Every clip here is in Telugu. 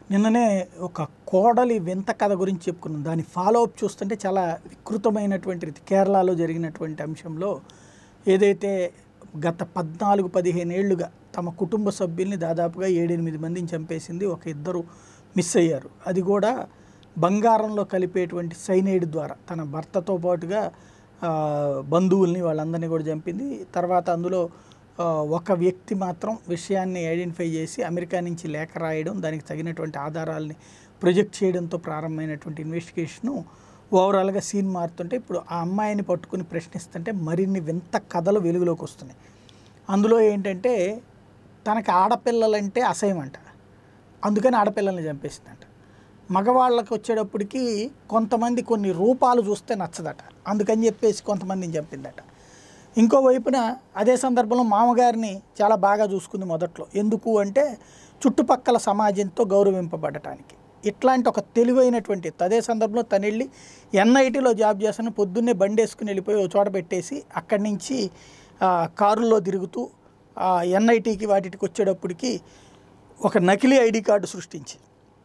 నిన్ననే ఒక కోడలి వింత కథ గురించి చెప్పుకున్నాం దాని ఫాలో అప్ చూస్తుంటే చాలా వికృతమైనటువంటి రీతి కేరళలో జరిగినటువంటి అంశంలో ఏదైతే గత పద్నాలుగు పదిహేను ఏళ్లుగా తమ కుటుంబ సభ్యుల్ని దాదాపుగా ఏడెనిమిది మందిని చంపేసింది ఒక ఇద్దరు మిస్ అయ్యారు అది కూడా బంగారంలో కలిపేటువంటి సైనైడ్ ద్వారా తన భర్తతో పాటుగా ఆ, బంధువుల్ని వాళ్ళందరినీ కూడా చంపింది తర్వాత అందులో ఆ, ఒక వ్యక్తి మాత్రం విషయాన్ని ఐడెంటిఫై చేసి అమెరికా నుంచి లేఖ రాయడం దానికి తగినటువంటి ఆధారాలని ప్రొజెక్ట్ చేయడంతో ప్రారంభమైనటువంటి ఇన్వెస్టిగేషను ఓవరాల్గా సీన్ మారుతుంటే ఇప్పుడు ఆ అమ్మాయిని పట్టుకుని ప్రశ్నిస్తుంటే మరిన్ని వింత కథలు వెలుగులోకి వస్తున్నాయి అందులో ఏంటంటే తనకి ఆడపిల్లలంటే అసహ్యం అంట అందుకని ఆడపిల్లల్ని చంపేసిందంట మగవాళ్ళకి వచ్చేటప్పటికి కొంతమంది కొన్ని రూపాలు చూస్తే నచ్చదట అందుకని చెప్పేసి కొంతమందిని చంపిందట ఇంకో వైపున అదే సందర్భంలో మామగారిని చాలా బాగా చూసుకుంది మొదట్లో ఎందుకు అంటే చుట్టుపక్కల సమాజంతో గౌరవింపబడటానికి ఇట్లాంటి ఒక తెలివైనటువంటి ఎత్తు. అదే సందర్భంలో తను వెళ్ళి ఎన్ఐటీలో జాబ్ చేస్తాను పొద్దున్నే బండి వేసుకుని వెళ్ళిపోయి ఒక చోట పెట్టేసి అక్కడి నుంచి ఆ, కారుల్లో తిరుగుతూ ఆ, ఎన్ఐటీకి వాటికి వచ్చేటప్పటికి ఒక నకిలీ ఐడి కార్డు సృష్టించి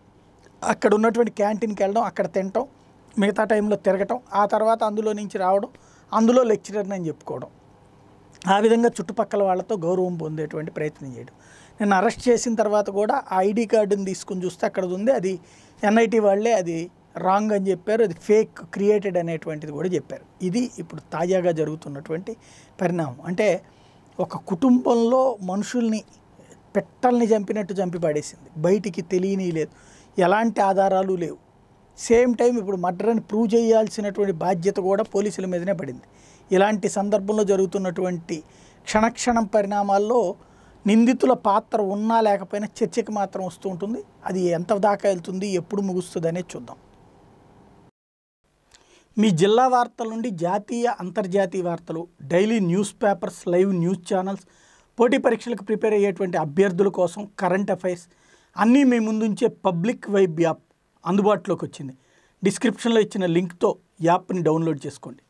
అక్కడ ఉన్నటువంటి క్యాంటీన్కి వెళ్ళడం అక్కడ తినటం మిగతా టైంలో తిరగటం ఆ తర్వాత అందులో నుంచి రావడం అందులో లెక్చరర్ని అని చెప్పుకోవడం ఆ విధంగా చుట్టుపక్కల వాళ్ళతో గౌరవం పొందేటువంటి ప్రయత్నం చేయడం నేను అరెస్ట్ చేసిన తర్వాత కూడా ఆ ఐడి కార్డుని తీసుకుని చూస్తే అక్కడ ఉంది అది ఎన్ఐటి వాళ్ళే అది రాంగ్ అని చెప్పారు అది ఫేక్ క్రియేటెడ్ అనేటువంటిది కూడా చెప్పారు ఇది ఇప్పుడు తాజాగా జరుగుతున్నటువంటి పరిణామం అంటే ఒక కుటుంబంలో మనుషుల్ని పెట్టల్ని చంపినట్టు చంపి పడేసింది బయటికి తెలియని లేదు ఎలాంటి ఆధారాలు లేవు సేమ్ టైం ఇప్పుడు మర్డర్ అని ప్రూవ్ చేయాల్సినటువంటి బాధ్యత కూడా పోలీసుల మీదనే పడింది ఇలాంటి సందర్భంలో జరుగుతున్నటువంటి క్షణక్షణం పరిణామాల్లో నిందితుల పాత్ర ఉన్నా లేకపోయినా చర్చకి మాత్రం వస్తూ ఉంటుంది అది ఎంత దాకా వెళ్తుంది ఎప్పుడు ముగుస్తుంది అనేది చూద్దాం మీ జిల్లా వార్తల నుండి జాతీయ అంతర్జాతీయ వార్తలు daily news papers live news channels పోటీ పరీక్షలకు ప్రిపేర్ అయ్యేటువంటి అభ్యర్థుల కోసం కరెంట్ అఫైర్స్ అన్నీ మీ ముందుంచే పబ్లిక్ వైబ్ యాప్ అందుబాటులోకి వచ్చింది డిస్క్రిప్షన్లో ఇచ్చిన లింక్తో యాప్ని డౌన్లోడ్ చేసుకోండి